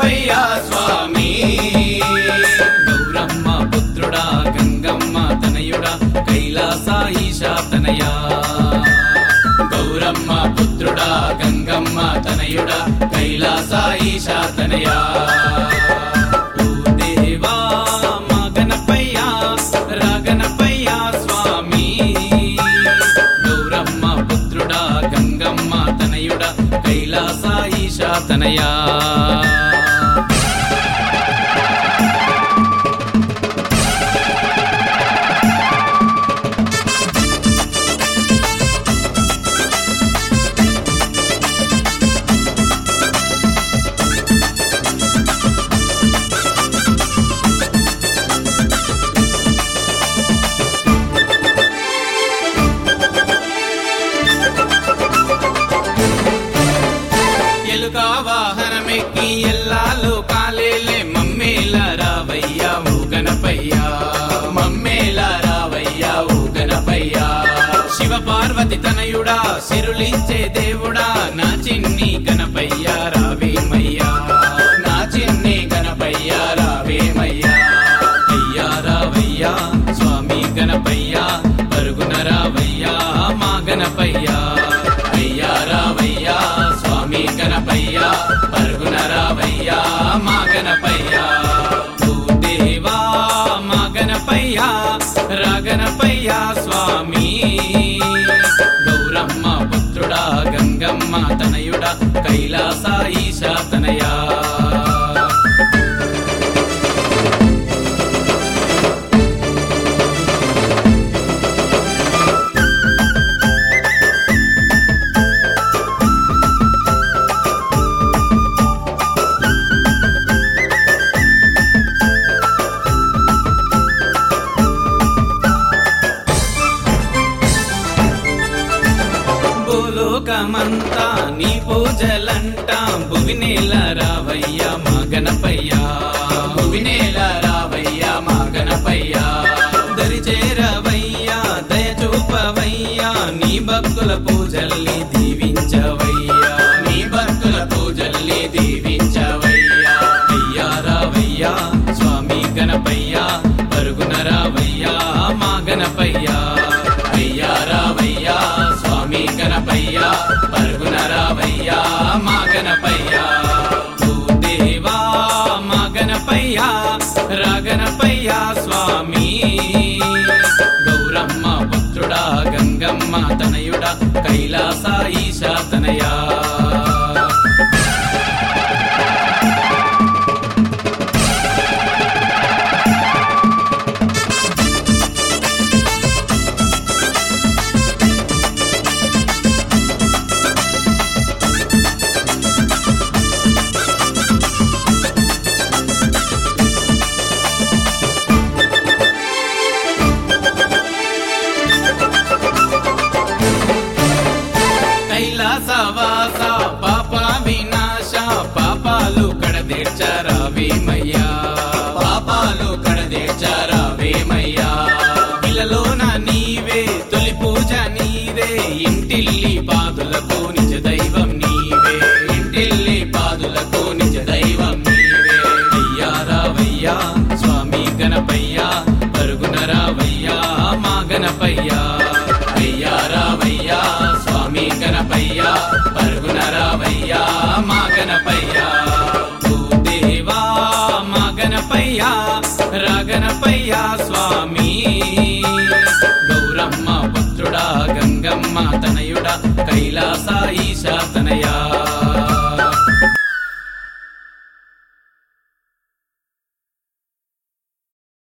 గణపయ్య స్వామి గౌరమ్మ పుత్రుడా గంగమ్మ తనయుడా కైలాస ఈశా తనయా గౌరమ్మ పుత్రుడా గంగమ్మ తనయుడా కైలాస ఈశా తనయా ఓ దేవా మా గణపయ్య రా గణపయ్య స్వామి గౌరమ్మ పుత్రుడా గంగమ్మ తనయుడా కైలాస ఈశా తనయా ఎలుక వాహనమెక్కి ఎల్లాలు కాలేలే మమ్మేల రావయ్యా ఓ గణపయ్యా మమ్మేల రావయ్యా ఓ గణపయ్యా శివ పార్వతి తనయుడా సిరులిచ్చే దేవుడా నా చిన్ని గణపయ్యా రావేమయ్యా నా చిన్ని గణపయ్యా రావేమయ్యా అయ్యా రావయ్యా స్వామి గణపయ్యా పరుగున రావయ్యా మా గణపయ్యా అయ్యా రావయ్యా స్వామి గణపయ్యా పరుగున రావయ్యా మా గణపయ్యా ఓ దేవా మా గణపయ్యా రా గణపయ్యా స్వామి గౌరమ్మ పుత్రుడా గంగమ్మ తనయుడా కైలాస ఈశా తనయా భూలోకమంతా నీ పూజలంట భువినేల రావయ్యా మా గణపయ్యా భువినేల రావయ్యా మా గణపయ్యా దరి చేరవయ్యా దయ చూపవయ్యా నీ భక్తుల పూజల్ని దీవించవయ్యా నీ భక్తుల పూజల్ని దీవించవయ్యా అయ్యా రావయ్యా స్వామి గణపయ్యా పరుగున రావయ్యా మా గణపయ్యా అయ్యా రావయ్యా స్వామి గణపయ్యా పరుగున రావయ్యా మా గణపయ్యా ఓ దేవా మా గణపయ్యా రా గణపయ్యా స్వామి గౌరమ్మ పుత్రుడా గంగమ్మ తనయుడా కైలాస ఈశా తనయా కైలాసవాస పాప వినాశ పాపాలు కడదీర్చారా వేమయ్యా పాపాలు కడదీర్చారా వేమయ్యా ఇలలోన నీవే తొలి పూజ నీదే ఇంటిల్లి పాదులకు నిజ దైవం నీవే ఇంటిల్లి పాదులకు నిజ దైవం నీవే అయ్యా రావయ్యా స్వామి గణపయ్యా పరుగున రావయ్యా మా గణపయ్యా అయ్యా రావయ్యా స్వామి గణపయ్యా పరుగున రావయ్యా మా గణపయ్యా ఓ దేవా మా గణపయ్యా రా గణపయ్యా స్వామి